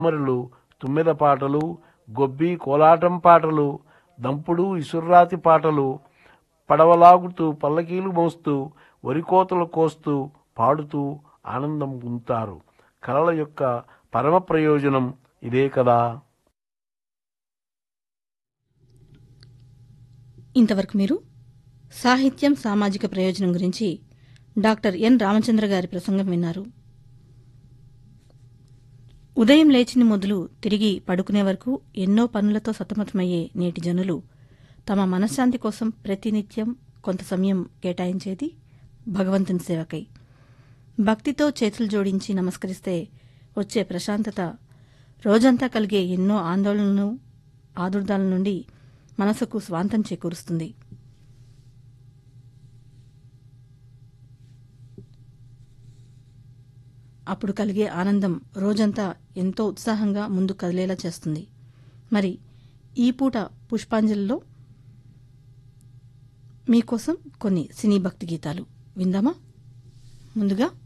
కుమ్మరులు తుమ్మెద పాటలు గొబ్బి కోలాటం పాటలు దంపుడు ఇసుర్రాతి పాటలు పడవలాగుతూ పల్లకీలు మోస్తూ వరికోతలు కోస్తూ పాడుతూ ఆనందం పొందుతారు కళల యొక్క పరమ ప్రయోజనం ఇదే కదా ఇంతవరకు మీరు సాహిత్యం సామాజిక ప్రయోజనం గురించి డాక్టర్ ఎన్ రామచంద్ర గారి ప్రసంగం విన్నారు ఉదయం లేచిన మొదలు తిరిగి పడుకునే వరకు ఎన్నో పనులతో సతమతమయ్యే నేటి జనులు తమ మనశ్శాంతి కోసం ప్రతినిత్యం కొంత సమయం కేటాయించేది భగవంతుని సేవకై భక్తితో చేతులు జోడించి నమస్కరిస్తే వచ్చే ప్రశాంతత రోజంతా కలిగే ఎన్నో ఆందోళనలను ఆదుర్దాల నుండి మనసుకు స్వాంతం చేకూరుస్తుంది అప్పుడు కలిగే ఆనందం రోజంతా ఎంతో ఉత్సాహంగా ముందు కదిలేలా చేస్తుంది మరి ఈ పూట పుష్పాంజలిలో మీకోసం కొన్ని సినీ భక్తి గీతాలు విందామా ముందుగా